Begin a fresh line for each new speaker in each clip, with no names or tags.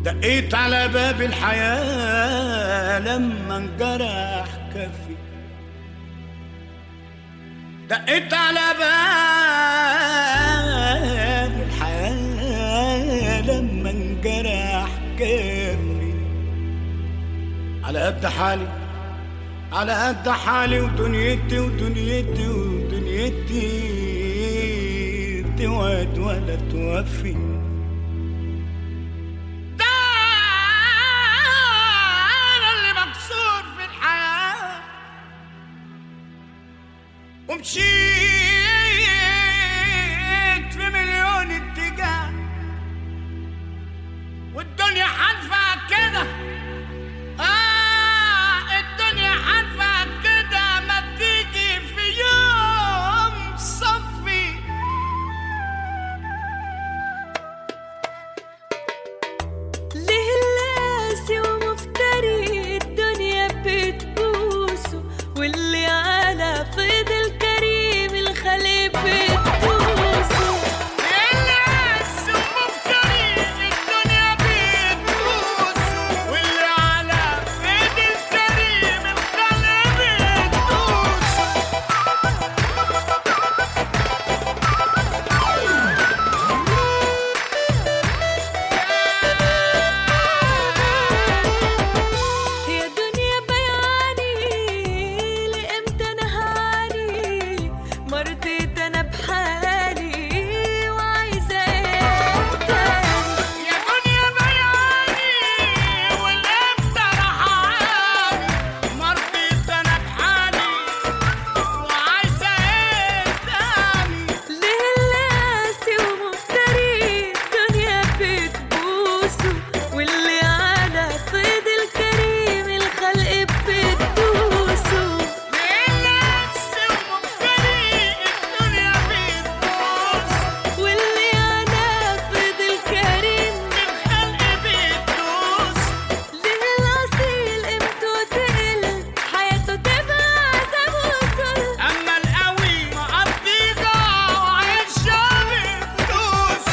دقيت على باب الحياة لما انجرح كفي دقيت على باب الحياة لما انجرح كفي على قد حالي على قد حالي ودنيتي ودنيتي ودنيتي توعد ولا توفي ده أنا اللي مكسور في الحياة ومشيت في مليون اتجاه والدنيا حالفة كده آه الدنيا حالفة كده ما تيجي في يوم صفي
ليه اللاسي ومفتري الدنيا بتبوسه واللي على فيض الكريم الخليق بتبوسه
الناس ومفتري الدنيا بتبوس واللي على ايد الكريم القلب بتبوس
يا دنيا بياني لامتى نهاني مرضيت انا بحالي وعايزه ايه تاني
يا دنيا بياني والامتى رحاني مرضيت انا بحالي وعايزه ايه تاني
ليه اللاسي ومفتري الدنيا بتبوسه واللي على فيض الكريم الخلق بتبوسه
الناس ومفتري الدنيا بتبوس
واللي على فيض الكريم
الخلق بتدوس
ليه الأصيل قيمته تقل حياته تبقى عذاب وصل
اما القوي مقضيها وعيشها بفلوس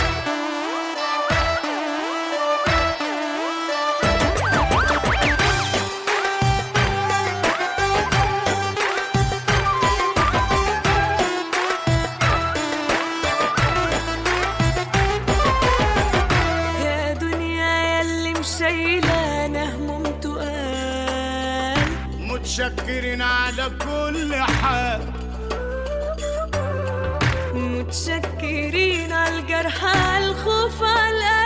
يا دنيا يلي مشيلانة هموم تقال
متشكرين على كل حال
متشكرين على الجرح على الخوف على